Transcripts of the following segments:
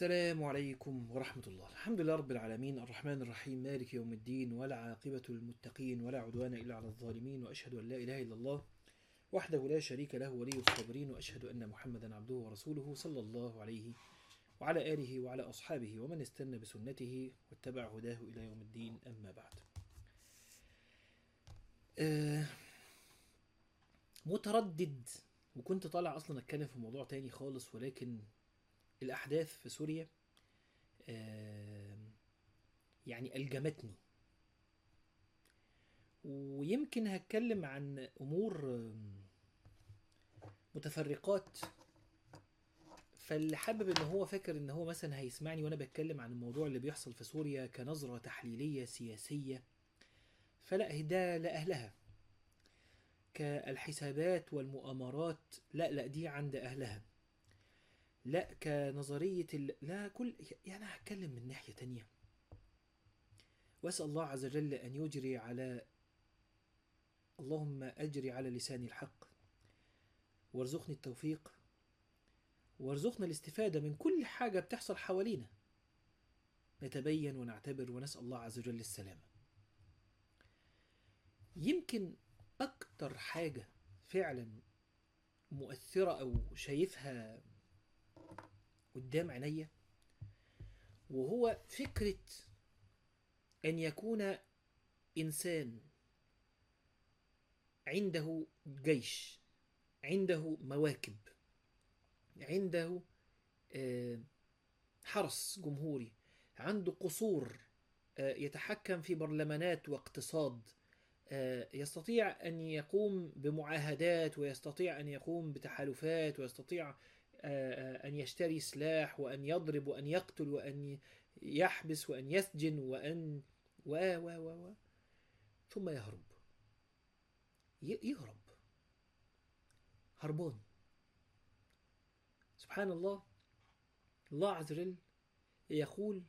السلام عليكم ورحمة الله الحمد لله رب العالمين الرحمن الرحيم مالك يوم الدين ولا عاقبة للمتقين ولا عدوان إلا على الظالمين وأشهد أن لا إله إلا الله وحده لا شريك له ولي الصابرين وأشهد أن محمدا عبده ورسوله صلى الله عليه وعلى آله وعلى أصحابه ومن استنى بسنته واتبع هداه إلى يوم الدين أما بعد آه متردد وكنت طالع أصلا أتكلم في موضوع تاني خالص ولكن الأحداث في سوريا آه، يعني ألجمتني ويمكن هتكلم عن أمور آم، متفرقات فاللي حابب ان هو فاكر ان هو مثلا هيسمعني وانا بتكلم عن الموضوع اللي بيحصل في سوريا كنظرة تحليلية سياسية فلا ده لأهلها كالحسابات والمؤامرات لا لا دي عند أهلها لا كنظرية ال... لا كل يعني هتكلم من ناحية تانية وأسأل الله عز وجل أن يجري على اللهم أجري على لساني الحق وارزقني التوفيق وارزقنا الاستفادة من كل حاجة بتحصل حوالينا نتبين ونعتبر ونسأل الله عز وجل السلامة يمكن أكتر حاجة فعلا مؤثرة أو شايفها قدام عينيا وهو فكرة أن يكون إنسان عنده جيش عنده مواكب عنده آه، حرس جمهوري عنده قصور آه، يتحكم في برلمانات واقتصاد آه، يستطيع أن يقوم بمعاهدات ويستطيع أن يقوم بتحالفات ويستطيع آه، آه، أن يشتري سلاح وأن يضرب وأن يقتل وأن يحبس وأن يسجن وأن و و و و ثم يهرب ي- يهرب هربان سبحان الله الله عز وجل يقول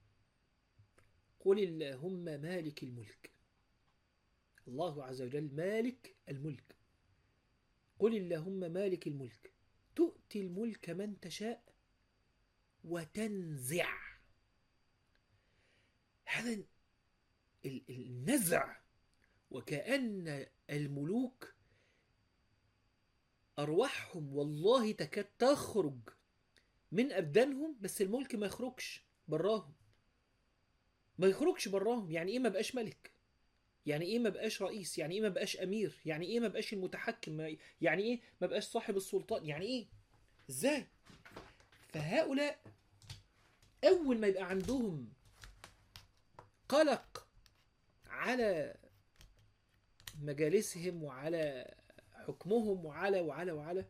قل اللهم مالك الملك الله عز وجل مالك الملك قل اللهم مالك الملك تؤتي الملك من تشاء وتنزع هذا ال- النزع وكأن الملوك أرواحهم والله تكاد تخرج من أبدانهم بس الملك ما يخرجش براهم ما يخرجش براهم يعني إيه ما بقاش ملك يعني إيه ما بقاش رئيس يعني إيه ما بقاش أمير يعني إيه ما بقاش المتحكم ما- يعني إيه ما بقاش صاحب السلطان يعني إيه إزاي فهؤلاء أول ما يبقى عندهم قلق على مجالسهم وعلى حكمهم وعلى وعلى وعلى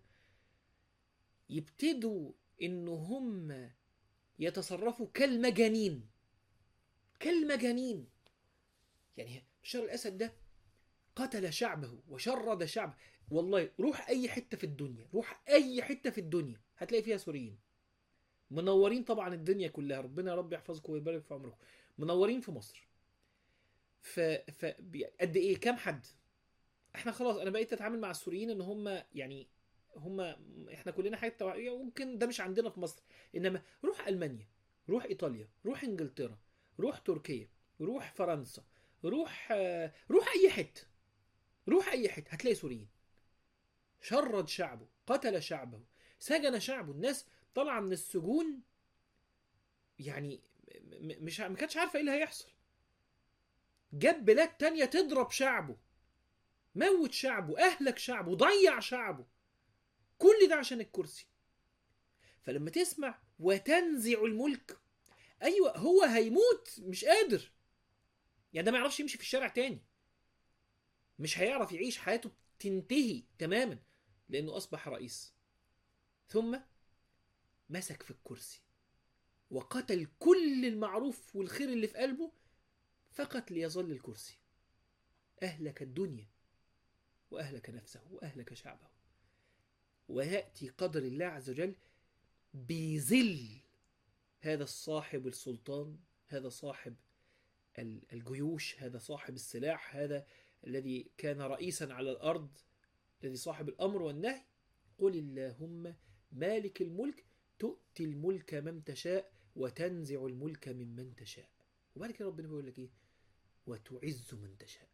يبتدوا ان هم يتصرفوا كالمجانين كالمجانين يعني بشار الاسد ده قتل شعبه وشرد شعبه والله روح اي حته في الدنيا روح اي حته في الدنيا هتلاقي فيها سوريين منورين طبعا الدنيا كلها ربنا يا رب يحفظكم ويبارك في عمركم منورين في مصر ف, ف... بي- قد ايه كام حد احنا خلاص انا بقيت اتعامل مع السوريين ان هم يعني هم احنا كلنا حاجه توعية وممكن ده مش عندنا في مصر انما روح المانيا روح ايطاليا روح انجلترا روح تركيا روح فرنسا روح آه، روح اي حته روح اي حته هتلاقي سوريين شرد شعبه قتل شعبه سجن شعبه الناس طالعه من السجون يعني م- م- مش ع- ما كانتش عارفه ايه اللي هيحصل جاب بلاد تانية تضرب شعبه موت شعبه اهلك شعبه ضيع شعبه كل ده عشان الكرسي فلما تسمع وتنزع الملك ايوه هو هيموت مش قادر يعني ده ما يعرفش يمشي في الشارع تاني مش هيعرف يعيش حياته تنتهي تماما لانه اصبح رئيس ثم مسك في الكرسي وقتل كل المعروف والخير اللي في قلبه فقط ليظل الكرسي اهلك الدنيا واهلك نفسه واهلك شعبه وياتي قدر الله عز وجل بذل هذا الصاحب السلطان هذا صاحب ال- الجيوش هذا صاحب السلاح هذا الذي كان رئيسا على الارض الذي صاحب الامر والنهي قل اللهم مالك الملك تؤتي الملك من تشاء وتنزع الملك ممن تشاء وبعد كده ربنا بيقول لك ايه وتعز من تشاء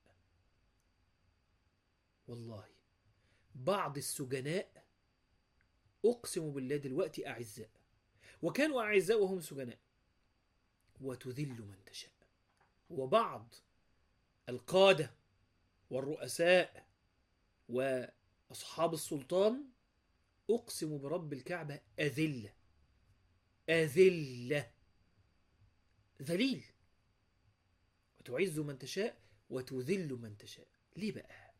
والله بعض السجناء اقسم بالله دلوقتي اعزاء وكانوا اعزاء وهم سجناء وتذل من تشاء وبعض القاده والرؤساء واصحاب السلطان اقسم برب الكعبه اذله اذله ذليل وتعز من تشاء وتذل من تشاء ليه بقى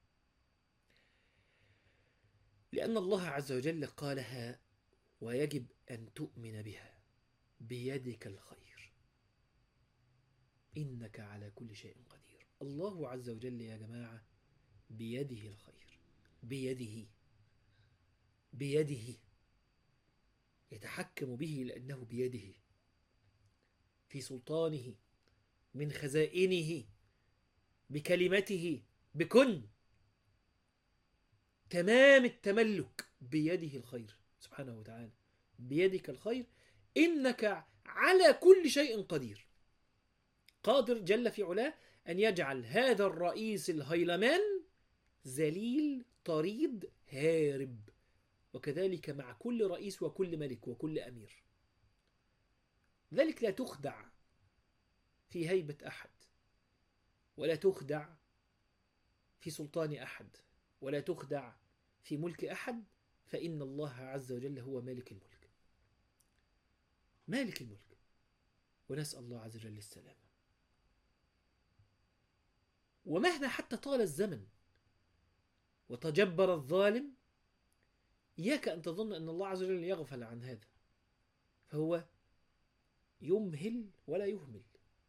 لان الله عز وجل قالها ويجب ان تؤمن بها بيدك الخير انك على كل شيء قدير الله عز وجل يا جماعه بيده الخير بيده بيده يتحكم به لانه بيده في سلطانه من خزائنه بكلمته بكن تمام التملك بيده الخير سبحانه وتعالى بيدك الخير انك على كل شيء قدير قادر جل في علاه ان يجعل هذا الرئيس الهيلمان ذليل طريد هارب وكذلك مع كل رئيس وكل ملك وكل امير ذلك لا تخدع في هيبه احد ولا تخدع في سلطان احد ولا تخدع في ملك احد فان الله عز وجل هو مالك الملك مالك الملك ونسال الله عز وجل السلامه ومهما حتى طال الزمن وتجبر الظالم إياك أن تظن أن الله عز وجل يغفل عن هذا فهو يمهل ولا يهمل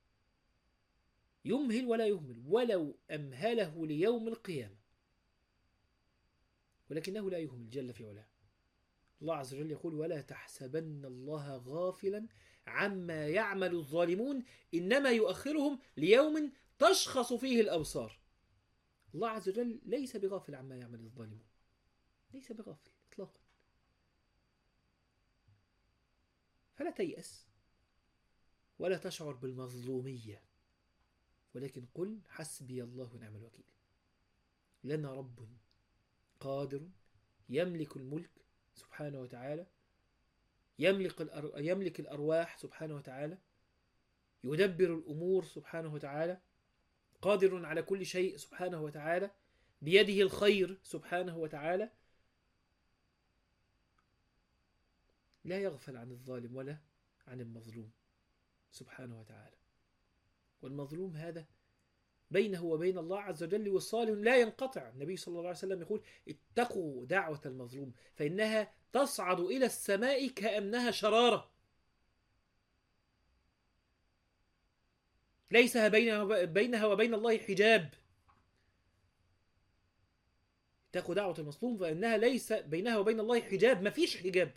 يمهل ولا يهمل ولو أمهله ليوم القيامة ولكنه لا يهمل جل في علاه الله عز وجل يقول ولا تحسبن الله غافلا عما يعمل الظالمون إنما يؤخرهم ليوم تشخص فيه الأبصار الله عز وجل ليس بغافل عما يعمل الظالمون ليس بغافل إطلاقا فلا تيأس ولا تشعر بالمظلومية ولكن قل حسبي الله ونعم الوكيل لنا رب قادر يملك الملك سبحانه وتعالى يملك الأر... يملك الأرواح سبحانه وتعالى يدبر الأمور سبحانه وتعالى قادر على كل شيء سبحانه وتعالى بيده الخير سبحانه وتعالى لا يغفل عن الظالم ولا عن المظلوم سبحانه وتعالى والمظلوم هذا بينه وبين الله عز وجل وصال لا ينقطع النبي صلى الله عليه وسلم يقول اتقوا دعوة المظلوم فإنها تصعد إلى السماء كأنها شرارة ليس بينها بينها وبين الله حجاب اتقوا دعوة المظلوم فإنها ليس بينها وبين الله حجاب ما فيش حجاب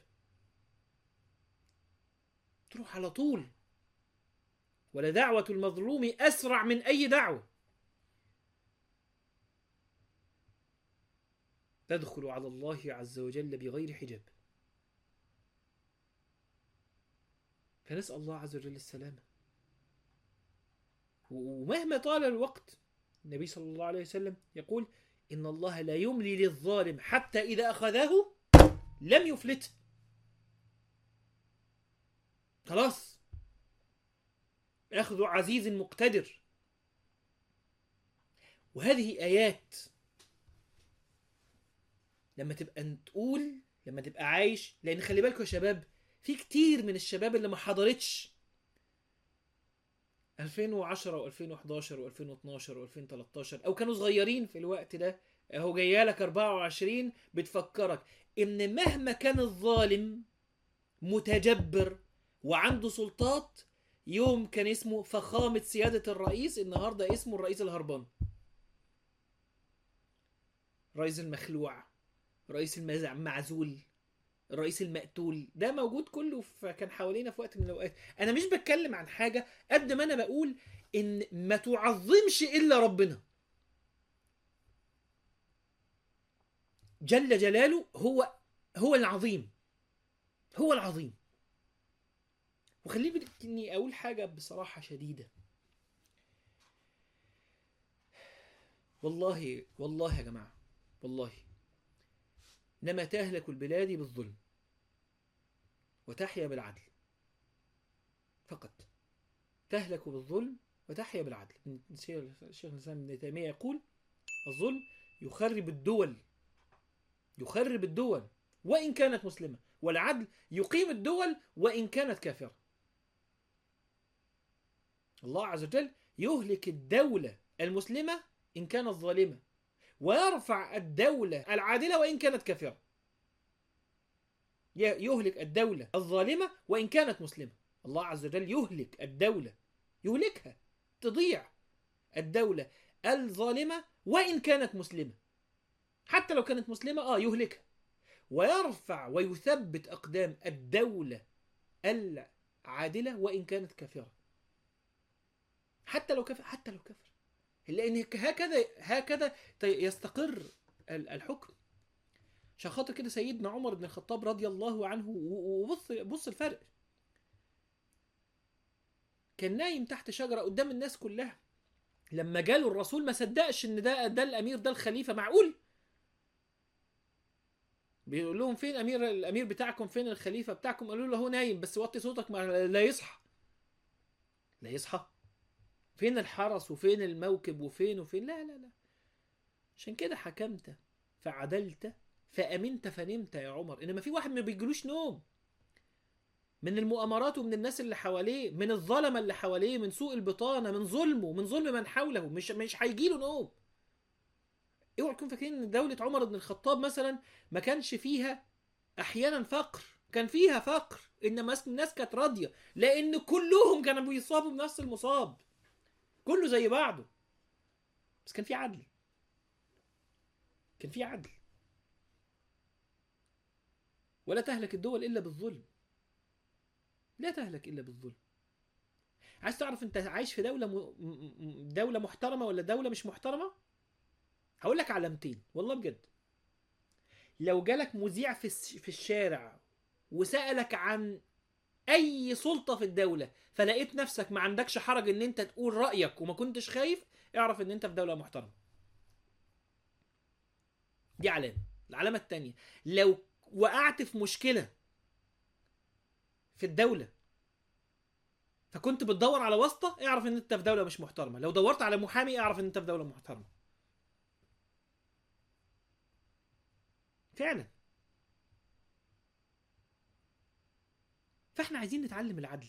تروح على طول ولدعوة المظلوم أسرع من أي دعوة تدخل على الله عز وجل بغير حجاب فنسأل الله عز وجل السلامة ومهما طال الوقت النبي صلى الله عليه وسلم يقول إن الله لا يملي للظالم حتى إذا أخذه لم يفلته خلاص أخذ عزيز مقتدر وهذه آيات لما تبقى تقول لما تبقى عايش لأن خلي بالكم يا شباب في كتير من الشباب اللي ما حضرتش 2010 و2011 و2012 و2013 او كانوا صغيرين في الوقت ده اهو جايه لك 24 بتفكرك ان مهما كان الظالم متجبر وعنده سلطات يوم كان اسمه فخامة سيادة الرئيس النهاردة اسمه الرئيس الهربان الرئيس المخلوع الرئيس المعزول الرئيس المقتول ده موجود كله فكان حوالينا في وقت من الاوقات انا مش بتكلم عن حاجه قد ما انا بقول ان ما تعظمش الا ربنا جل جلاله هو هو العظيم هو العظيم وخلي بالك اني اقول حاجه بصراحه شديده والله والله يا جماعه والله انما تهلك البلاد بالظلم وتحيا بالعدل فقط تهلك بالظلم وتحيا بالعدل الشيخ الاسلام ابن تيميه يقول الظلم يخرب الدول يخرب الدول وان كانت مسلمه والعدل يقيم الدول وان كانت كافره الله عز وجل يهلك الدوله المسلمه ان كانت ظالمه ويرفع الدوله العادله وان كانت كافره يهلك الدوله الظالمه وان كانت مسلمه الله عز وجل يهلك الدوله يهلكها تضيع الدوله الظالمه وان كانت مسلمه حتى لو كانت مسلمه اه يهلكها ويرفع ويثبت اقدام الدوله العادله وان كانت كافره حتى لو كفر حتى لو كفر لان هكذا هكذا يستقر الحكم عشان خاطر كده سيدنا عمر بن الخطاب رضي الله عنه وبص بص الفرق كان نايم تحت شجره قدام الناس كلها لما جاله الرسول ما صدقش ان ده ده الامير ده الخليفه معقول بيقول لهم فين امير الامير بتاعكم فين الخليفه بتاعكم قالوا له هو نايم بس وطي صوتك ما لا يصحى لا يصحى فين الحرس وفين الموكب وفين وفين لا لا لا عشان كده حكمت فعدلت فامنت فنمت يا عمر انما في واحد ما بيجيلوش نوم من المؤامرات ومن الناس اللي حواليه من الظلمه اللي حواليه من سوء البطانه من ظلمه من ظلم من حوله مش مش هيجيله نوم اوعوا تكونوا فاكرين ان دوله عمر بن الخطاب مثلا ما كانش فيها احيانا فقر كان فيها فقر انما الناس كانت راضيه لان كلهم كانوا بيصابوا بنفس المصاب كله زي بعضه بس كان في عدل كان في عدل ولا تهلك الدول الا بالظلم لا تهلك الا بالظلم عايز تعرف انت عايش في دوله م... دوله محترمه ولا دوله مش محترمه هقول لك علامتين والله بجد لو جالك مذيع في في الشارع وسالك عن اي سلطه في الدوله فلقيت نفسك ما عندكش حرج ان انت تقول رايك وما كنتش خايف اعرف ان انت في دوله محترمه دي علامه العلامه الثانيه لو وقعت في مشكله في الدوله فكنت بتدور على واسطه اعرف ان انت في دوله مش محترمه لو دورت على محامي اعرف ان انت في دوله محترمه فعلا فاحنا عايزين نتعلم العدل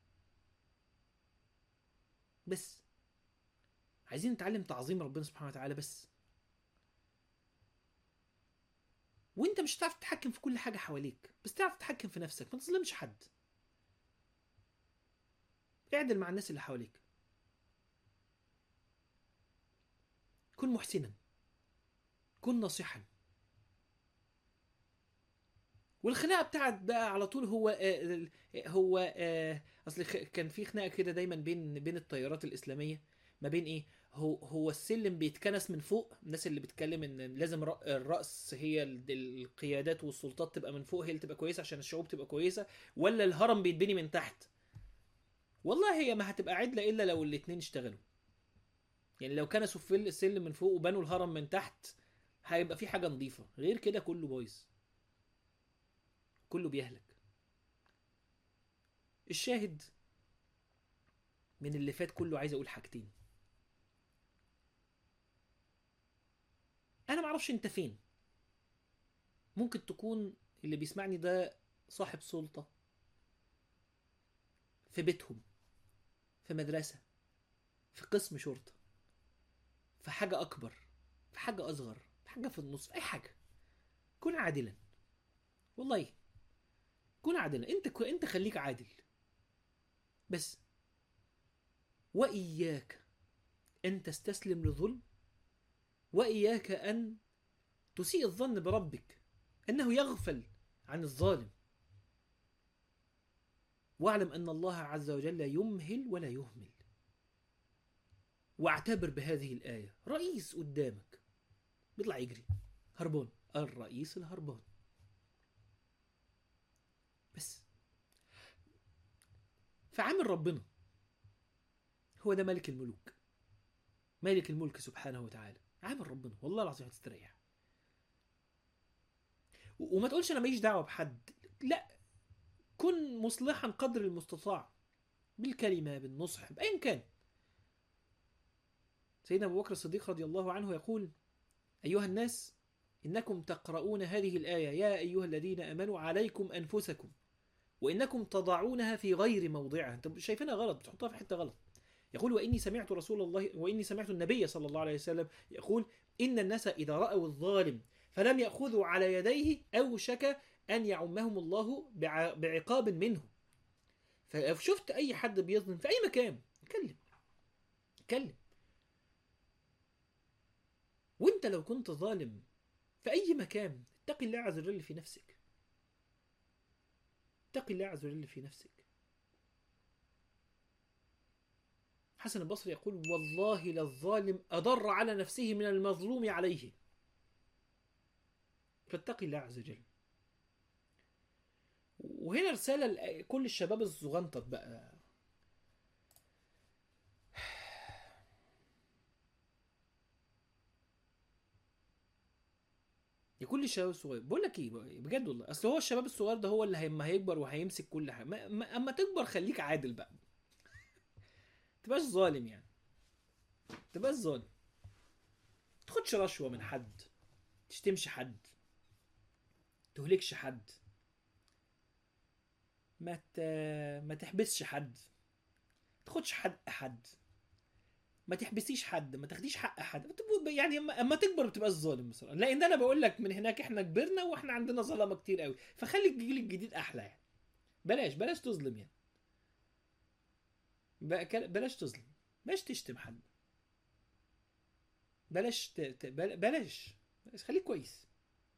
بس عايزين نتعلم تعظيم ربنا سبحانه وتعالى بس وانت مش هتعرف تتحكم في كل حاجه حواليك بس تعرف تتحكم في نفسك ما تظلمش حد اعدل مع الناس اللي حواليك كن محسنا كن ناصحا والخناقه بتاعت بقى على طول هو آه هو آه اصل كان في خناقه كده دايما بين بين التيارات الاسلاميه ما بين ايه هو هو السلم بيتكنس من فوق الناس اللي بتتكلم ان لازم الراس هي القيادات والسلطات تبقى من فوق هي اللي تبقى كويسه عشان الشعوب تبقى كويسه ولا الهرم بيتبني من تحت والله هي ما هتبقى عدله الا لو الاتنين اشتغلوا يعني لو كنسوا في السلم من فوق وبنوا الهرم من تحت هيبقى في حاجه نظيفه غير كده كله بايظ كله بيهلك الشاهد من اللي فات كله عايز اقول حاجتين انا معرفش انت فين ممكن تكون اللي بيسمعني ده صاحب سلطة في بيتهم في مدرسة في قسم شرطة في حاجة أكبر في حاجة أصغر في حاجة في النص في أي حاجة كن عادلا والله كن عادلا انت ك... انت خليك عادل بس واياك ان تستسلم لظلم واياك ان تسيء الظن بربك انه يغفل عن الظالم واعلم ان الله عز وجل يمهل ولا يهمل واعتبر بهذه الايه رئيس قدامك بيطلع يجري هربان الرئيس الهربان بس فعامل ربنا هو ده ملك الملوك مالك الملك سبحانه وتعالى عامل ربنا والله العظيم هتستريح و- وما تقولش انا ماليش دعوه بحد لا كن مصلحا قدر المستطاع بالكلمه بالنصح بايا كان سيدنا ابو بكر الصديق رضي الله عنه يقول ايها الناس انكم تقرؤون هذه الايه يا ايها الذين امنوا عليكم انفسكم وانكم تضعونها في غير موضعها انت شايفينها غلط بتحطها في حته غلط يقول واني سمعت رسول الله واني سمعت النبي صلى الله عليه وسلم يقول ان الناس اذا راوا الظالم فلم ياخذوا على يديه اوشك ان يعمهم الله بع- بعقاب منه فلو شفت اي حد بيظلم في اي مكان اتكلم اتكلم وانت لو كنت ظالم في اي مكان اتق الله عز وجل في نفسك اتق الله عز وجل في نفسك حسن البصري يقول والله للظالم أضر على نفسه من المظلوم عليه فاتق الله عز وجل وهنا رسالة لكل الشباب الزغنطط بقى لكل الشباب الصغير بقول لك ايه بجد والله اصل هو الشباب الصغير ده هو اللي هيما هيكبر وهيمسك كل حاجه ما ما اما تكبر خليك عادل بقى تبقاش ظالم يعني تبقاش ظالم تاخدش رشوه من حد تشتمش حد تهلكش حد ما ت... ما تحبسش حد تاخدش حق حد ما تحبسيش حد ما تاخديش حق حد بتبقى- يعني اما أما تكبر بتبقى ظالم بصراحه لان انا بقول لك من هناك احنا كبرنا واحنا عندنا ظلمه كتير قوي فخلي الجيل الجديد احلى يعني بلاش بلاش تظلم يعني بقى كل- بلاش تظلم بلاش تشتم حد بلاش ت... ت... بل- بلاش بلاش خليك كويس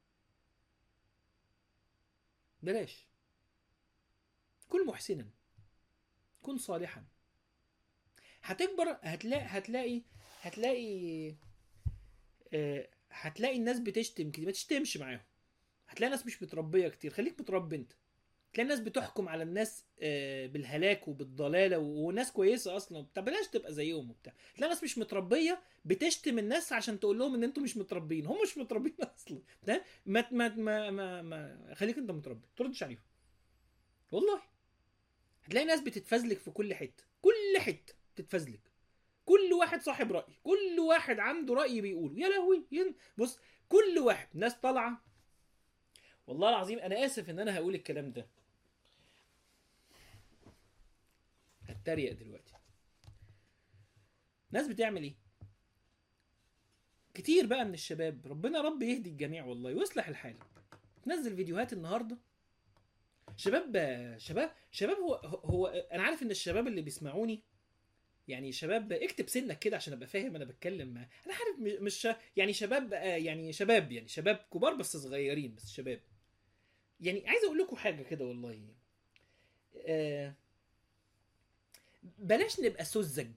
بلاش كن محسنا كن صالحا هتكبر هتلاقي هتلاقي هتلاقي آه، هتلاقي الناس بتشتم كتير ما تشتمش معاهم هتلاقي ناس مش متربيه كتير خليك متربي انت تلاقي الناس بتحكم على الناس آه، بالهلاك وبالضلاله و- وناس كويسه اصلا وبتاع بلاش تبقى زيهم وبتاع تلاقي ناس مش متربيه بتشتم الناس عشان تقول لهم ان انتوا مش متربيين هم مش متربيين اصلا ده ما ما ما ما, ما خليك انت متربي ما تردش عليهم والله هتلاقي ناس بتتفزلك في كل حته كل حته بتتفزلك كل واحد صاحب راي كل واحد عنده راي بيقوله يا لهوي ين- بص كل واحد ناس طالعه والله العظيم انا اسف ان انا هقول الكلام ده هتريق دلوقتي ناس بتعمل ايه كتير بقى من الشباب ربنا رب يهدي الجميع والله ويصلح الحال تنزل فيديوهات النهارده شباب شباب شباب هو هو انا عارف ان الشباب اللي بيسمعوني يعني شباب اكتب سنك كده عشان ابقى فاهم انا بتكلم مع انا عارف م- مش ش- يعني شباب آه، يعني شباب يعني شباب كبار بس صغيرين بس شباب يعني عايز اقول لكم حاجه كده والله آه، بلاش نبقى سذج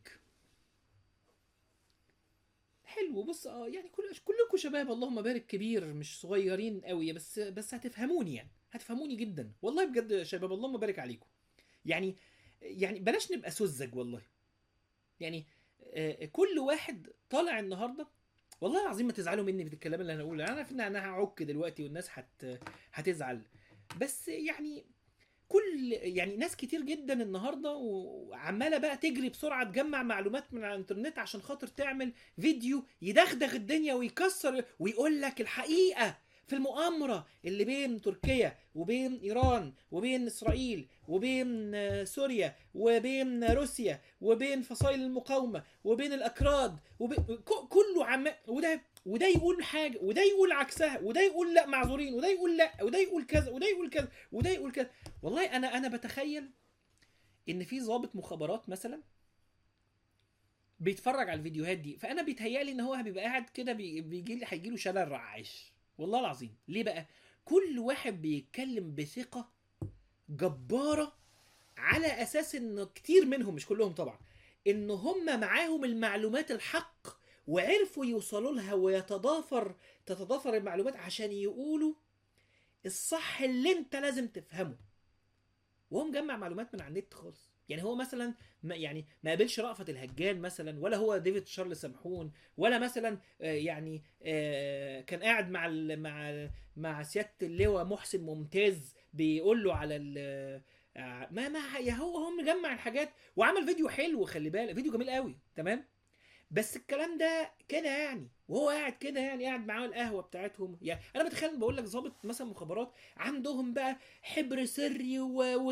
حلو بص اه يعني كل كلكم شباب اللهم بارك كبير مش صغيرين قوي بس بس هتفهموني يعني هتفهموني جدا والله بجد يا شباب اللهم بارك عليكم يعني يعني بلاش نبقى سذج والله يعني آه، كل واحد طالع النهارده والله العظيم ما تزعلوا مني في الكلام اللي انا هقوله انا عارف ان انا هعك دلوقتي والناس هت هتزعل بس يعني كل يعني ناس كتير جدا النهارده وعماله بقى تجري بسرعه تجمع معلومات من على الانترنت عشان خاطر تعمل فيديو يدغدغ الدنيا ويكسر ويقول لك الحقيقه في المؤامره اللي بين تركيا وبين ايران وبين اسرائيل وبين آه، سوريا وبين روسيا وبين فصائل المقاومه وبين الاكراد وبين ك- كله عم وده وده يقول حاجه وده يقول عكسها وده يقول لا معذورين وده يقول لا وده يقول كذا وده يقول كذا وده يقول كذا والله انا انا بتخيل ان في ضابط مخابرات مثلا بيتفرج على الفيديوهات دي فانا بيتهيالي ان هو بيبقى قاعد كده بي- بيجي لي هيجي له شلل رعاش والله العظيم ليه بقى كل واحد بيتكلم بثقه جباره على اساس ان كتير منهم مش كلهم طبعا ان هم معاهم المعلومات الحق وعرفوا يوصلوا لها ويتضافر تتضافر المعلومات عشان يقولوا الصح اللي انت لازم تفهمه وهو مجمع معلومات من على النت خالص يعني هو مثلا ما يعني ما قابلش رأفت الهجان مثلا ولا هو ديفيد شارل سمحون ولا مثلا آه، يعني آه، كان قاعد مع ال مع مع سياده اللواء محسن ممتاز بيقول له على ال آه، ما ما يا هو هو مجمع الحاجات وعمل فيديو حلو خلي بالك فيديو جميل قوي تمام بس الكلام ده كده يعني وهو قاعد كده يعني قاعد معاه القهوه بتاعتهم يعني انا بتخيل بقول لك ظابط مثلا مخابرات عندهم بقى حبر سري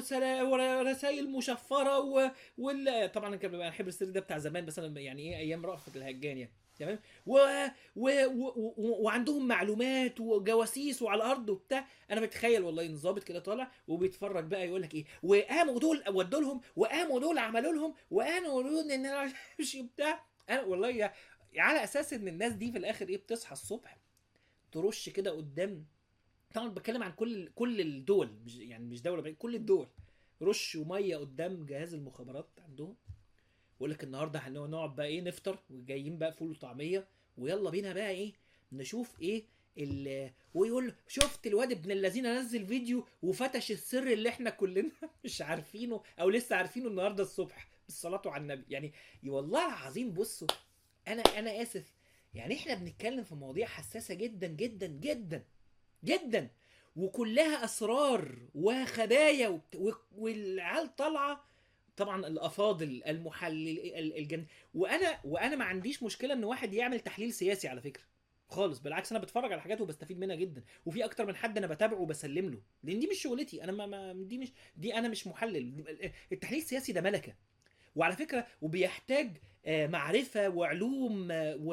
ورسائل مشفره و... وال... طبعا كان بيبقى الحبر السري ده بتاع زمان مثلا يعني ايه ايام رأفت الهجان يعني تمام و... و... و... و... وعندهم معلومات وجواسيس وعلى الارض وبتاع انا بتخيل والله ان ظابط كده طالع وبيتفرج بقى يقول لك ايه وقاموا دول ودوا لهم وقاموا دول عملوا لهم وقاموا دول ان انا مش بتاع انا والله يا... على اساس ان الناس دي في الاخر ايه بتصحى الصبح ترش كده قدام طبعا بتكلم عن كل كل الدول مش يعني مش دوله بعيد كل الدول رش وميه قدام جهاز المخابرات عندهم يقول لك النهارده هنقعد بقى ايه نفطر وجايين بقى فول وطعميه ويلا بينا بقى ايه نشوف ايه ال ويقول شفت الواد ابن الذين نزل فيديو وفتش السر اللي احنا كلنا مش عارفينه او لسه عارفينه النهارده الصبح بالصلاه على النبي يعني والله العظيم بصوا انا انا اسف يعني احنا بنتكلم في مواضيع حساسه جدا جدا جدا جدا وكلها اسرار وخبايا وبت... و... والعيال طالعه طبعا الافاضل المحلل الجن وانا وانا ما عنديش مشكله ان واحد يعمل تحليل سياسي على فكره خالص بالعكس انا بتفرج على حاجات وبستفيد منها جدا وفي اكتر من حد انا بتابعه وبسلم له لان دي مش شغلتي انا ما, ما دي مش دي انا مش محلل التحليل السياسي ده ملكه وعلى فكره وبيحتاج معرفة وعلوم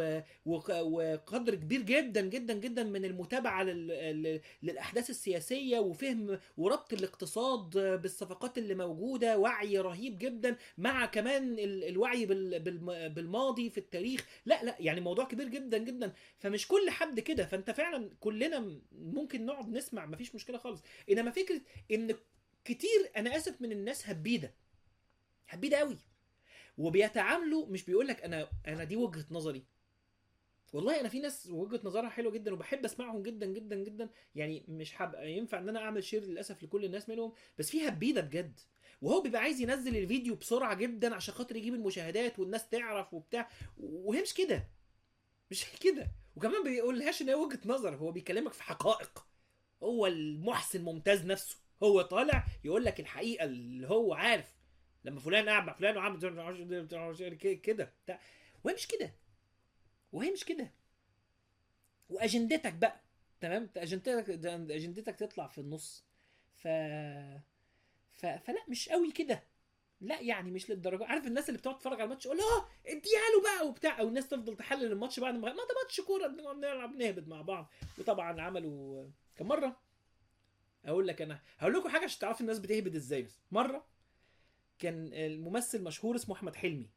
وقدر كبير جدا جدا جدا من المتابعة للأحداث السياسية وفهم وربط الاقتصاد بالصفقات اللي موجودة وعي رهيب جدا مع كمان الوعي بالماضي في التاريخ لا لا يعني موضوع كبير جدا جدا فمش كل حد كده فانت فعلا كلنا ممكن نقعد نسمع مفيش مشكلة خالص انما فكرة ان كتير انا اسف من الناس هبيدة هبيدة قوي وبيتعاملوا مش بيقول لك انا انا دي وجهه نظري والله انا في ناس وجهه نظرها حلوه جدا وبحب اسمعهم جدا جدا جدا يعني مش حاب ينفع ان انا اعمل شير للاسف لكل الناس منهم بس في هبيده بجد وهو بيبقى عايز ينزل الفيديو بسرعه جدا عشان خاطر يجيب المشاهدات والناس تعرف وبتاع وهي مش كده مش كده وكمان بيقولهاش ان هي وجهه نظر هو بيكلمك في حقائق هو المحسن ممتاز نفسه هو طالع يقول لك الحقيقه اللي هو عارف لما فلان قاعد مع فلان وعمل كده بتاع وهي مش كده وهي مش كده واجندتك بقى تمام اجندتك اجندتك تطلع في النص ف... ف... فلا مش قوي كده لا يعني مش للدرجه عارف الناس اللي بتقعد تتفرج على الماتش يقول اه اديها له بقى وبتاع او الناس تفضل تحلل الماتش بعد ما ما ده ماتش كوره بنلعب نهبط مع بعض وطبعا عملوا كم مره اقول لك انا هقول لكم حاجه عشان تعرفوا الناس بتهبد ازاي بس مره كان الممثل مشهور اسمه احمد حلمي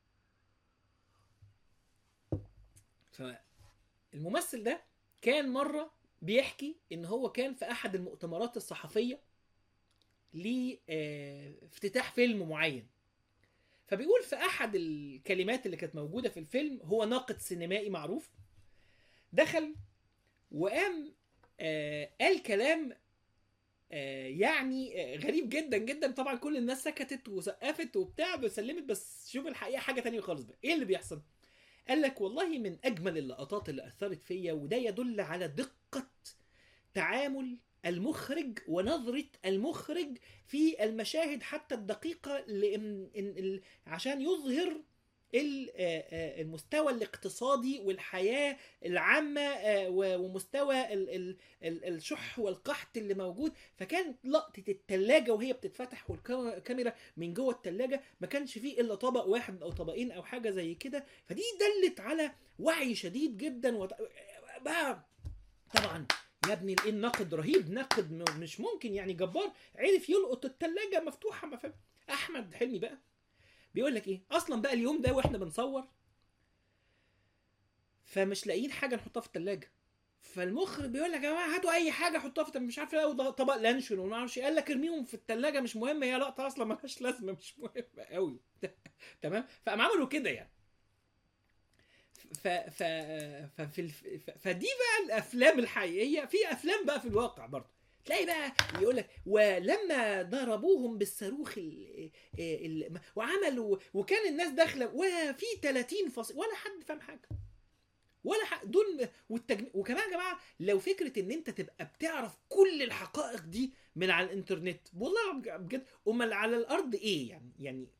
فالممثل ده كان مره بيحكي ان هو كان في احد المؤتمرات الصحفيه لافتتاح فيلم معين فبيقول في احد الكلمات اللي كانت موجوده في الفيلم هو ناقد سينمائي معروف دخل وقام آه قال كلام آه يعني آه غريب جدا جدا طبعا كل الناس سكتت وسقفت وبتاع وسلمت بس شوف الحقيقه حاجه تانية خالص بقى ايه اللي بيحصل قال لك والله من اجمل اللقطات اللي اثرت فيا وده يدل على دقه تعامل المخرج ونظرة المخرج في المشاهد حتى الدقيقة لإن عشان يظهر المستوى الاقتصادي والحياة العامة ومستوى الشح والقحط اللي موجود فكان لقطة التلاجة وهي بتتفتح والكاميرا من جوه التلاجة ما كانش فيه إلا طبق واحد أو طبقين أو حاجة زي كده فدي دلت على وعي شديد جدا وط... طبعا يا ابني الناقد رهيب ناقد مش ممكن يعني جبار عرف يلقط التلاجة مفتوحة ما فهم احمد حلمي بقى بيقول لك ايه اصلا بقى اليوم ده واحنا بنصور فمش لاقيين حاجه نحطها في التلاجة فالمخرج بيقول لك يا جماعه هاتوا اي حاجه حطوها في مش عارف ايه طبق لانشون وما اعرفش قال لك ارميهم في التلاجة مش مهم هي لقطه اصلا مالهاش لازمه مش مهمه قوي تمام فقام عملوا كده يعني ف ف ففي الف... فدي بقى الافلام الحقيقيه في افلام بقى في الواقع برضه تلاقي بقى يقول لك ولما ضربوهم بالصاروخ ال ال وعملوا وكان الناس داخله وفي 30 فصل ولا حد فاهم حاجه ولا حد دول والتجم... وكمان يا جماعه لو فكره ان انت تبقى بتعرف كل الحقائق دي من على الانترنت والله بجد امال على الارض ايه يعني يعني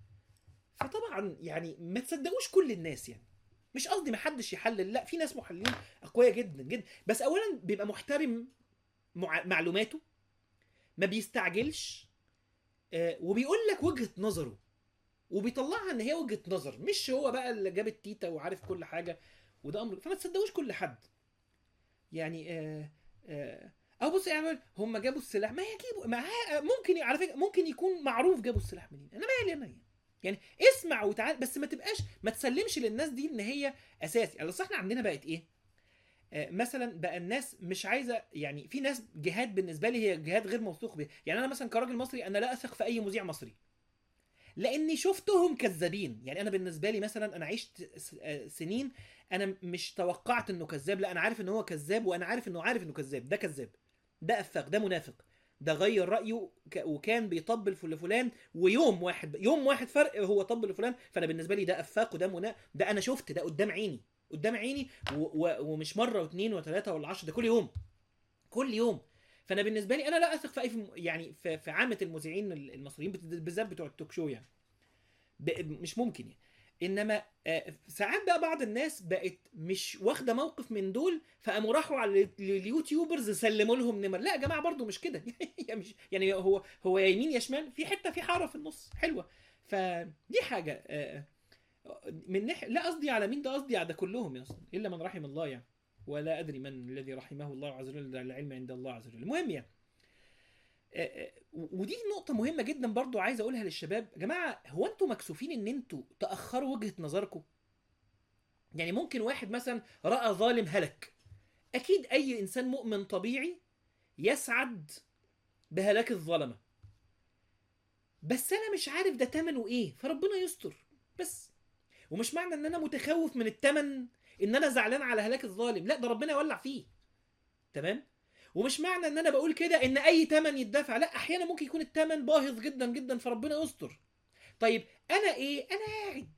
فطبعا يعني ما تصدقوش كل الناس يعني مش قصدي ما حدش يحلل لا في ناس محللين اقوياء جدا جدا بس اولا بيبقى محترم مع... معلوماته ما بيستعجلش آه وبيقول لك وجهه نظره وبيطلعها ان هي وجهه نظر مش هو بقى اللي جاب التيتا وعارف كل حاجه وده امر فما تصدقوش كل حد يعني آه آه او بص يعني هم جابوا السلاح ما يجيبوا ما ممكن على فكره ممكن يكون معروف جابوا السلاح منين انا مالي انا يعني. يعني اسمع وتعال بس ما تبقاش ما تسلمش للناس دي ان هي اساسي يعني اصل احنا عندنا بقت ايه آه مثلا بقى الناس مش عايزه يعني في ناس جهاد بالنسبه لي هي جهاد غير موثوق بيها يعني انا مثلا كراجل مصري انا لا اثق في اي مذيع مصري لاني شفتهم كذابين يعني انا بالنسبه لي مثلا انا عشت سنين انا مش توقعت انه كذاب لا انا عارف ان هو كذاب وانا عارف انه عارف انه كذاب ده كذاب ده افاق ده منافق ده غير رايه وكان بيطبل في لفلان ويوم واحد يوم واحد فرق هو طبل لفلان فانا بالنسبه لي ده افاق وده منا ده انا شفت ده قدام عيني قدام عيني و... و... ومش مره واثنين وثلاثه ولا عشرة ده كل يوم كل يوم فانا بالنسبه لي انا لا اثق في اي يعني في, في عامه المذيعين المصريين بالذات بتوع التوك شو يعني ب... مش ممكن يعني انما ساعات بقى بعض الناس بقت مش واخده موقف من دول فقاموا راحوا على اليوتيوبرز سلموا لهم نمر لا يا جماعه برضو مش كده يعني مش يعني هو هو يا يمين يا شمال في حته في حاره في النص حلوه فدي حاجه من ناحيه لا قصدي على مين ده قصدي على ده كلهم اصلا الا من رحم الله يعني ولا ادري من الذي رحمه الله عز وجل العلم عند الله عز وجل المهم يعني ودي نقطة مهمة جدا برضو عايز اقولها للشباب يا جماعة هو انتوا مكسوفين ان انتوا تأخروا وجهة نظركم يعني ممكن واحد مثلا رأى ظالم هلك اكيد اي انسان مؤمن طبيعي يسعد بهلاك الظلمة بس انا مش عارف ده تمنه ايه فربنا يستر بس ومش معنى ان انا متخوف من التمن ان انا زعلان على هلاك الظالم لا ده ربنا يولع فيه تمام ومش معنى ان انا بقول كده ان اي تمن يدفع لا احيانا ممكن يكون التمن باهظ جدا جدا فربنا يستر طيب انا ايه انا قاعد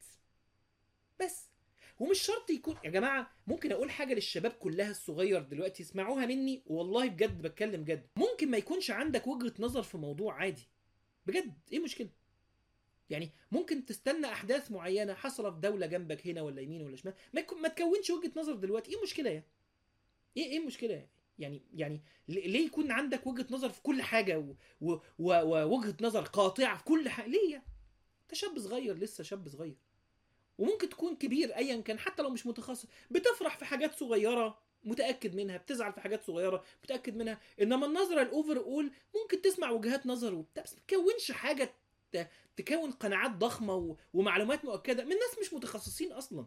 بس ومش شرط يكون يا جماعه ممكن اقول حاجه للشباب كلها الصغير دلوقتي اسمعوها مني والله بجد بتكلم جد ممكن ما يكونش عندك وجهه نظر في موضوع عادي بجد ايه المشكله يعني ممكن تستنى احداث معينه حصلت في دوله جنبك هنا ولا يمين ولا شمال ما, ما تكونش وجهه نظر دلوقتي ايه المشكله يعني ايه ايه المشكله يعني يعني يعني ليه يكون عندك وجهه نظر في كل حاجه ووجهه نظر قاطعه في كل حاجه ليه انت شاب صغير لسه شاب صغير وممكن تكون كبير ايا كان حتى لو مش متخصص بتفرح في حاجات صغيره متاكد منها بتزعل في حاجات صغيره متاكد منها انما النظره الاوفر اول ممكن تسمع وجهات نظر وبتاع بس ما تكونش حاجه تكون قناعات ضخمه ومعلومات مؤكده من ناس مش متخصصين اصلا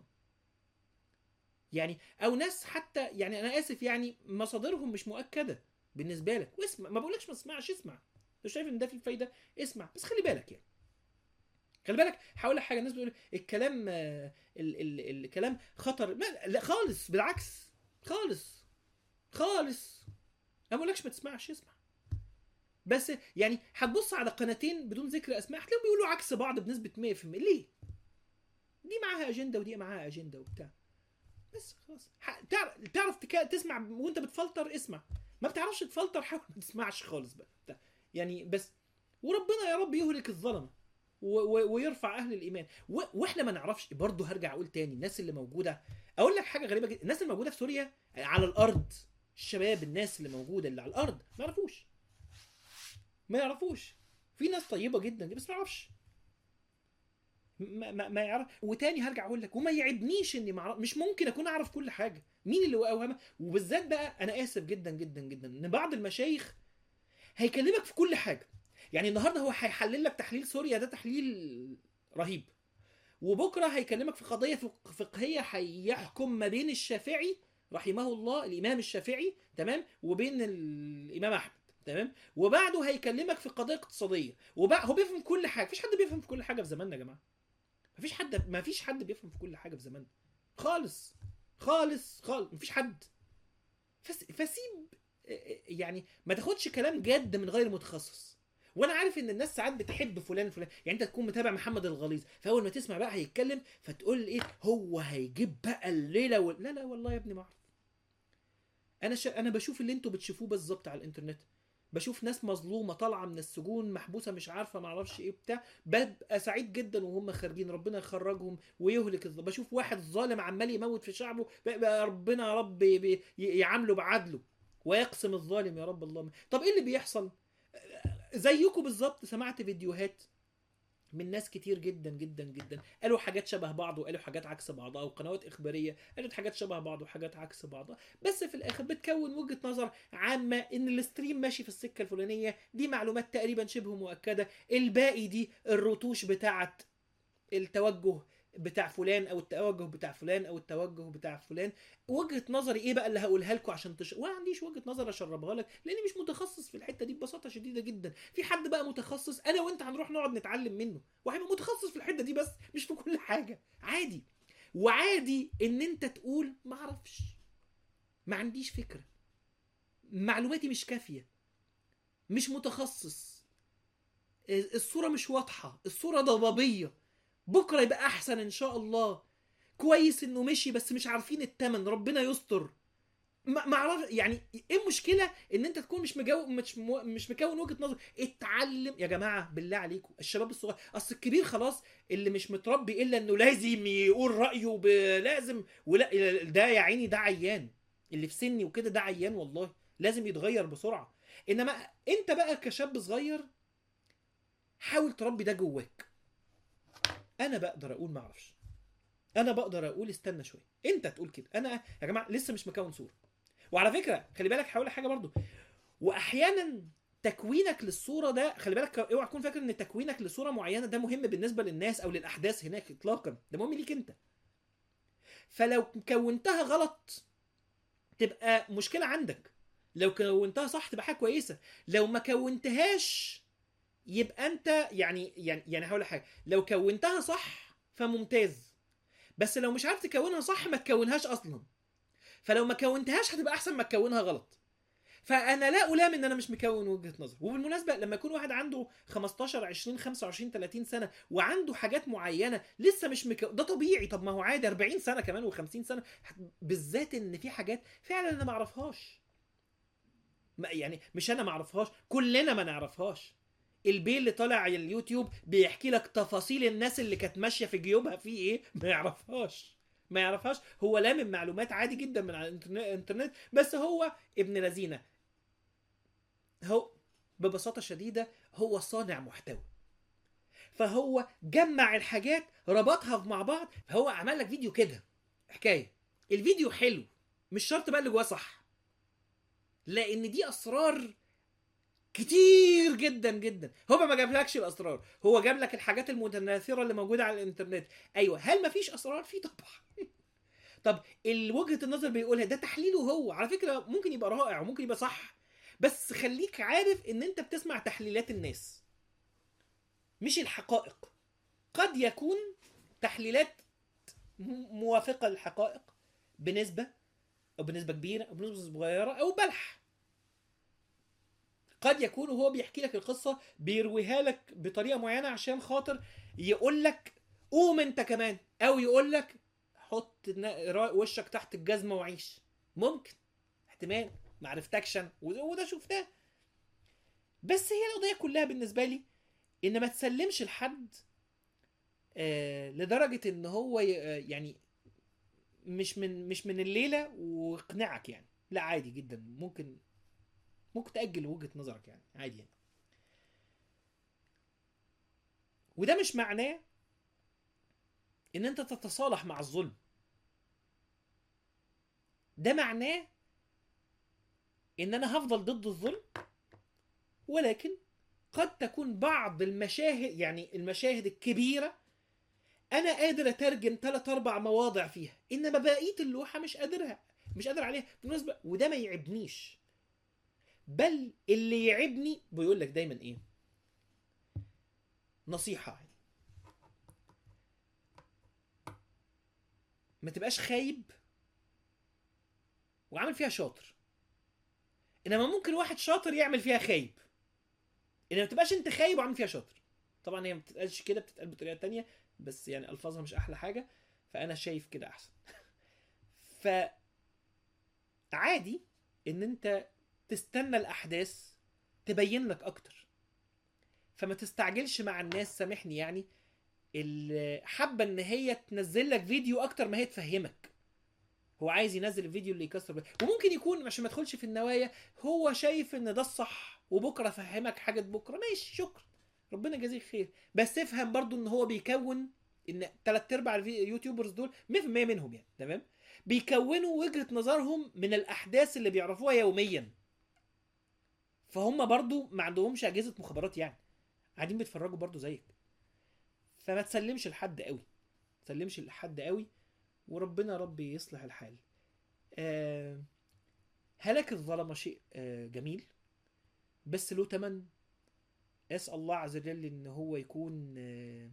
يعني او ناس حتى يعني انا اسف يعني مصادرهم مش مؤكده بالنسبه لك واسمع ما بقولكش ما تسمعش اسمع لو شايف ان ده فيه فايده اسمع بس خلي بالك يعني خلي بالك هقول لك حاجه الناس بيقولوا الكلام ال ال الكلام خطر ما لا خالص بالعكس خالص خالص انا ما بقولكش ما تسمعش اسمع بس يعني هتبص على قناتين بدون ذكر اسماء هتلاقيهم بيقولوا عكس بعض بنسبه 100% ليه؟ دي معاها اجنده ودي معاها اجنده وبتاع بس خلاص تعرف تعرف تكا... تسمع وانت بتفلتر اسمع ما بتعرفش تفلتر حاول ما تسمعش خالص بقى يعني بس وربنا يا رب يهلك الظلمه و... و... ويرفع اهل الايمان و... واحنا ما نعرفش برضه هرجع اقول تاني الناس اللي موجوده اقول لك حاجه غريبه جدا الناس اللي موجوده في سوريا على الارض الشباب الناس اللي موجوده اللي على الارض ما يعرفوش ما يعرفوش في ناس طيبه جدا بس ما يعرفش ما, ما, ما يعرف وتاني هرجع اقول لك وما يعبنيش اني معرف مش ممكن اكون اعرف كل حاجه مين اللي اوهمها وبالذات بقى انا اسف جدا جدا جدا ان بعض المشايخ هيكلمك في كل حاجه يعني النهارده هو هيحلل لك تحليل سوريا ده تحليل رهيب وبكره هيكلمك في قضيه فقهيه هيحكم ما بين الشافعي رحمه الله الامام الشافعي تمام وبين الامام احمد تمام وبعده هيكلمك في قضيه اقتصاديه وبعد هو بيفهم كل حاجه مفيش حد بيفهم في كل حاجه في زماننا يا جماعه مفيش حد مفيش حد بيفهم في كل حاجه في زماننا خالص خالص خالص مفيش حد فس... فسيب يعني ما تاخدش كلام جد من غير متخصص وانا عارف ان الناس ساعات بتحب فلان فلان يعني انت تكون متابع محمد الغليظ فاول ما تسمع بقى هيتكلم فتقول ايه هو هيجيب بقى الليله وال... لا لا والله يا ابني ما اعرف انا ش... انا بشوف اللي انتوا بتشوفوه بالظبط على الانترنت بشوف ناس مظلومه طالعه من السجون محبوسه مش عارفه ما اعرفش ايه بتاع ببقى سعيد جدا وهم خارجين ربنا يخرجهم ويهلك الظ... بشوف واحد ظالم عمال يموت في شعبه بقى ربنا يا رب ي... يعامله بعدله ويقسم الظالم يا رب اللهم طب ايه اللي بيحصل زيكم بالظبط سمعت فيديوهات من ناس كتير جدا جدا جدا قالوا حاجات شبه بعض وقالوا حاجات عكس بعضها وقنوات اخباريه قالت حاجات شبه بعض وحاجات عكس بعضها بس في الاخر بتكون وجهه نظر عامه ان الاستريم ماشي في السكه الفلانيه دي معلومات تقريبا شبه مؤكده الباقي دي الرتوش بتاعه التوجه بتاع فلان او التوجه بتاع فلان او التوجه بتاع فلان وجهه نظري ايه بقى اللي هقولها لكم عشان تش... وما عنديش وجهه نظر اشربها لك لاني مش متخصص في الحته دي ببساطه شديده جدا في حد بقى متخصص انا وانت هنروح نقعد نتعلم منه وهيبقى متخصص في الحته دي بس مش في كل حاجه عادي وعادي ان انت تقول ما اعرفش ما عنديش فكره معلوماتي مش كافيه مش متخصص الصوره مش واضحه الصوره ضبابيه بكره يبقى احسن ان شاء الله كويس انه مشي بس مش عارفين التمن ربنا يستر ما ما اعرف يعني ايه المشكله ان انت تكون مش مجو مش مو... مش مكون وجهه نظر اتعلم يا جماعه بالله عليكم الشباب الصغير اصل الكبير خلاص اللي مش متربي الا انه لازم يقول رايه ب... لازم ولا ده يا عيني ده عيان اللي في سني وكده ده عيان والله لازم يتغير بسرعه انما انت بقى كشاب صغير حاول تربي ده جواك انا بقدر اقول ما اعرفش انا بقدر اقول استنى شويه انت تقول كده انا يا جماعه لسه مش مكون صوره وعلى فكره خلي بالك هقول حاجه برضو واحيانا تكوينك للصوره ده خلي بالك اوعى تكون فاكر ان تكوينك لصوره معينه ده مهم بالنسبه للناس او للاحداث هناك اطلاقا ده مهم ليك انت فلو كونتها غلط تبقى مشكله عندك لو كونتها صح تبقى حاجه كويسه لو ما كونتهاش يبقى انت يعني يعني يعني هقول حاجه لو كونتها صح فممتاز بس لو مش عارف تكونها صح ما تكونهاش اصلا فلو ما كونتهاش هتبقى احسن ما تكونها غلط فانا لا الام ان انا مش مكون وجهه نظر وبالمناسبه لما يكون واحد عنده 15 20 25 30 سنه وعنده حاجات معينه لسه مش مكو... ده طبيعي طب ما هو عادي 40 سنه كمان و50 سنه بالذات ان في حاجات فعلا انا ما اعرفهاش يعني مش انا ما اعرفهاش كلنا ما نعرفهاش البي اللي طالع على اليوتيوب بيحكي لك تفاصيل الناس اللي كانت ماشيه في جيوبها في ايه ما يعرفهاش ما يعرفهاش هو لامم معلومات عادي جدا من على الانترنت بس هو ابن لذينه هو ببساطه شديده هو صانع محتوى فهو جمع الحاجات ربطها مع بعض فهو عمل لك فيديو كده حكايه الفيديو حلو مش شرط بقى اللي جواه صح لان دي اسرار كتير جدا جدا هو ما جابلكش الاسرار هو جاب لك الحاجات المتناثره اللي موجوده على الانترنت ايوه هل ما فيش اسرار في طبعا طب وجهه النظر بيقولها ده تحليله هو على فكره ممكن يبقى رائع وممكن يبقى صح بس خليك عارف ان انت بتسمع تحليلات الناس مش الحقائق قد يكون تحليلات موافقه للحقائق بنسبه او بنسبه كبيره او بنسبه صغيره او بلح قد يكون وهو بيحكي لك القصه بيرويها لك بطريقه معينه عشان خاطر يقول لك قوم انت كمان او يقول لك حط وشك تحت الجزمه وعيش ممكن احتمال ما عرفتكش وده شفتاه بس هي القضيه كلها بالنسبه لي ان ما تسلمش لحد آه لدرجه ان هو يعني مش من مش من الليله واقنعك يعني لا عادي جدا ممكن ممكن تأجل وجهة نظرك يعني عادي يعني. وده مش معناه ان انت تتصالح مع الظلم ده معناه ان انا هفضل ضد الظلم ولكن قد تكون بعض المشاهد يعني المشاهد الكبيرة انا قادر اترجم ثلاث اربع مواضع فيها انما بقية اللوحة مش قادرها مش قادر عليها بالمناسبة وده ما يعبنيش بل اللي يعبني بيقول لك دايما ايه نصيحة ما تبقاش خايب وعامل فيها شاطر انما ممكن واحد شاطر يعمل فيها خايب انما ما تبقاش انت خايب وعامل فيها شاطر طبعا هي ما بتتقالش كده بتتقال بطريقه تانية بس يعني الفاظها مش احلى حاجه فانا شايف كده احسن ف عادي ان انت تستنى الاحداث تبين لك اكتر فما تستعجلش مع الناس سامحني يعني اللي حابه ان هي تنزل لك فيديو اكتر ما هي تفهمك هو عايز ينزل الفيديو اللي يكسر بيه. وممكن يكون عشان ما تدخلش في النوايا هو شايف ان ده الصح وبكره فهمك حاجه بكره ماشي شكرا ربنا يجازيك خير بس افهم برضو ان هو بيكون ان ثلاث ارباع اليوتيوبرز دول 100% منهم يعني تمام بيكونوا وجهه نظرهم من الاحداث اللي بيعرفوها يوميا فهم برضو ما عندهمش اجهزه مخابرات يعني قاعدين بيتفرجوا برضو زيك فما تسلمش لحد قوي ما تسلمش لحد قوي وربنا ربي يصلح الحال آه هلاك الظلمه شيء آه جميل بس له تمن اسال الله عز وجل ان هو يكون آه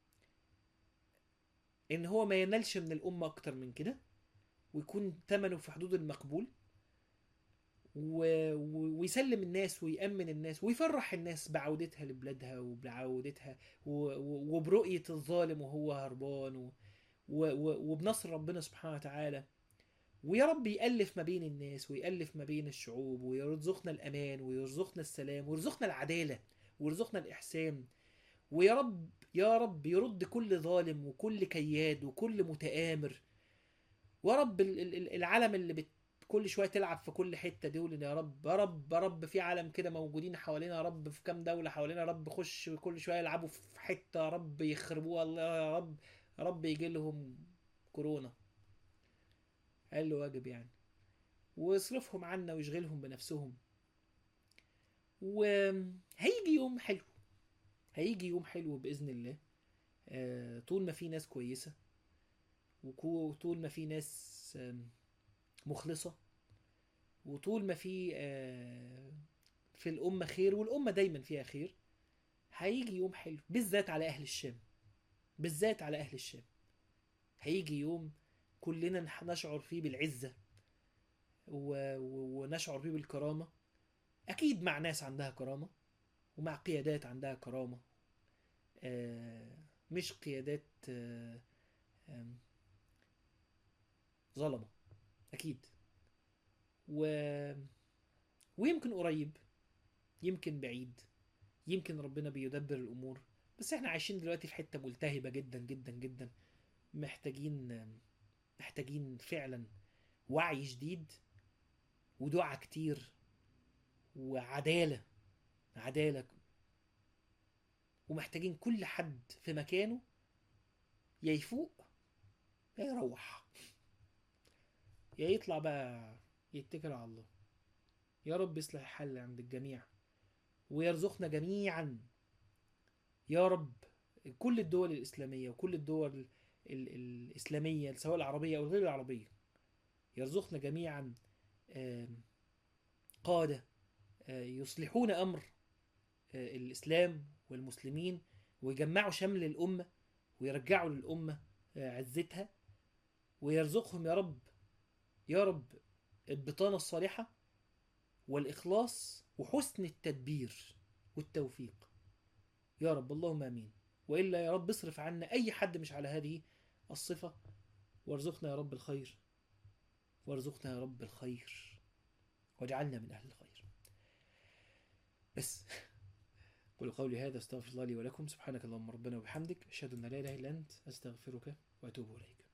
ان هو ما ينالش من الامه اكتر من كده ويكون ثمنه في حدود المقبول و... و... ويسلم الناس ويأمن الناس ويفرح الناس بعودتها لبلادها وبعودتها و... و... وبرؤية الظالم وهو هربان و... و... و... وبنصر ربنا سبحانه وتعالى ويا رب يألف ما بين الناس ويألف ما بين الشعوب ويرزقنا الأمان ويرزقنا السلام ويرزقنا العدالة ويرزقنا الإحسان ويا رب يا رب يرد كل ظالم وكل كياد وكل متآمر ورب العالم اللي بت كل شويه تلعب في كل حته دول يا رب يا رب يا رب في عالم كده موجودين حوالينا يا رب في كام دوله حوالينا يا رب خش كل شويه يلعبوا في حته يا رب يخربوها الله يا رب يا رب يجي لهم كورونا قال له واجب يعني ويصرفهم عنا ويشغلهم بنفسهم وهيجي يوم حلو هيجي يوم حلو باذن الله آه طول ما في ناس كويسه وطول ما في ناس آه مخلصة وطول ما في في الأمة خير والأمة دايما فيها خير هيجي يوم حلو بالذات على أهل الشام بالذات على أهل الشام هيجي يوم كلنا نشعر فيه بالعزة ونشعر فيه بالكرامة أكيد مع ناس عندها كرامة ومع قيادات عندها كرامة مش قيادات ظلمه اكيد و... ويمكن قريب يمكن بعيد يمكن ربنا بيدبر الامور بس احنا عايشين دلوقتي في حته ملتهبه جدا جدا جدا محتاجين محتاجين فعلا وعي جديد ودعاء كتير وعداله عداله ومحتاجين كل حد في مكانه يا يفوق يا يروح يا يطلع بقى يتكل على الله يا رب يصلح الحل عند الجميع ويرزقنا جميعا يا رب كل الدول الإسلامية وكل الدول ال ال الإسلامية سواء العربية أو غير العربية يرزقنا جميعا قادة يصلحون أمر الإسلام والمسلمين ويجمعوا شمل الأمة ويرجعوا للأمة عزتها ويرزقهم يا رب يا رب البطانة الصالحة والإخلاص وحسن التدبير والتوفيق يا رب اللهم آمين وإلا يا رب اصرف عنا أي حد مش على هذه الصفة وارزقنا يا رب الخير وارزقنا يا رب الخير واجعلنا من أهل الخير بس قولوا قولي هذا استغفر الله لي ولكم سبحانك اللهم ربنا وبحمدك أشهد أن لا إله إلا أنت أستغفرك وأتوب إليك